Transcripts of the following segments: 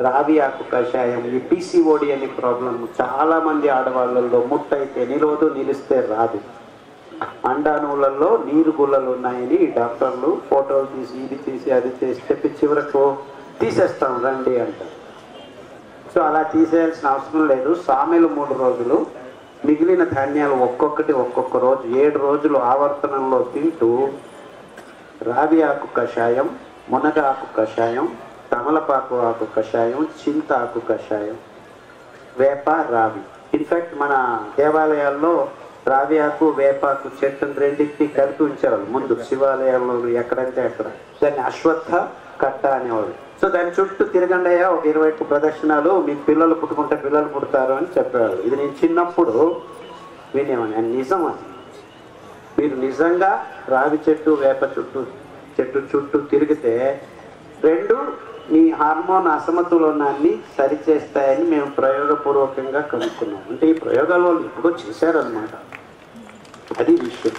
రావి ఆకు కషాయం ఈ పీసీఓడి అనే ప్రాబ్లం చాలా మంది ఆడవాళ్ళల్లో ముట్టయితే నిలవదు నిలిస్తే రాదు అండాణువులలో నీరు గుల్లలు ఉన్నాయని ఈ డాక్టర్లు ఫోటోలు తీసి ఇది తీసి అది చేసి చెప్పి చివరకు తీసేస్తాం రండి అంటారు సో అలా తీసేయాల్సిన అవసరం లేదు సామెలు మూడు రోజులు మిగిలిన ధాన్యాలు ఒక్కొక్కటి ఒక్కొక్క రోజు ఏడు రోజులు ఆవర్తనంలో తింటూ రావి ఆకు కషాయం మునగ ఆకు కషాయం తమలపాకు ఆకు కషాయం చింత ఆకు కషాయం వేప రావి ఇన్ఫాక్ట్ మన దేవాలయాల్లో రావి ఆకు వేపాకు చెట్టును రెండింటిని కలిపి ఉంచేవాళ్ళు ముందు శివాలయాల్లో ఎక్కడంటే అక్కడ దాన్ని అశ్వత్థ కట్ట అనేవాళ్ళు సో దాని చుట్టూ తిరగండయ్యా ఒక ఇరవై ఒక్క ప్రదక్షిణాలు మీకు పిల్లలు పుట్టుకుంటే పిల్లలు పుడతారు అని చెప్పేవాళ్ళు ఇది నేను చిన్నప్పుడు వినేవాడిని అది నిజం అది మీరు నిజంగా రావి చెట్టు వేప చుట్టూ చెట్టు చుట్టూ తిరిగితే రెండు మీ హార్మోన్ అసమతులనాన్ని సరిచేస్తాయని మేము ప్రయోగపూర్వకంగా కనుక్కున్నాం అంటే ఈ ప్రయోగాలు వాళ్ళు ఎప్పుడో చేశారనమాట అది విషయం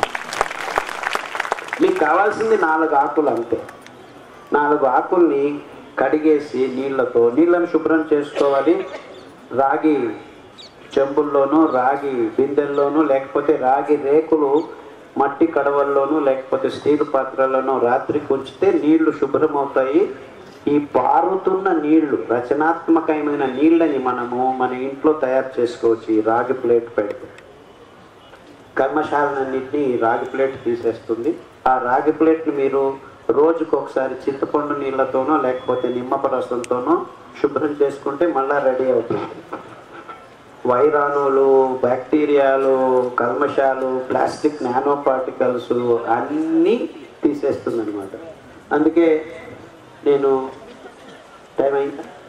మీకు కావాల్సింది నాలుగు ఆకులు అంతే నాలుగు ఆకుల్ని కడిగేసి నీళ్ళతో నీళ్ళని శుభ్రం చేసుకోవాలి రాగి చెంబుల్లోనూ రాగి బిందెల్లోనూ లేకపోతే రాగి రేకులు మట్టి కడవల్లోనూ లేకపోతే స్టీల్ పాత్రల్లోనూ రాత్రికి ఉంచితే నీళ్లు శుభ్రం అవుతాయి ఈ పారుతున్న నీళ్లు రచనాత్మకమైన నీళ్ళని మనము మన ఇంట్లో తయారు చేసుకోవచ్చు ఈ రాగి ప్లేట్ పెడితే కర్మశాలన్నింటినీ ఈ రాగి ప్లేట్ తీసేస్తుంది ఆ రాగి ప్లేట్ని మీరు రోజుకు ఒకసారి చింతపండు నీళ్ళతోనో లేకపోతే నిమ్మప రసంతోనో శుభ్రం చేసుకుంటే మళ్ళా రెడీ అవుతుంది వైరాణులు బ్యాక్టీరియాలు కల్మషాలు ప్లాస్టిక్ నానో పార్టికల్స్ అన్నీ తీసేస్తుంది అనమాట అందుకే నేను టైం అయిందా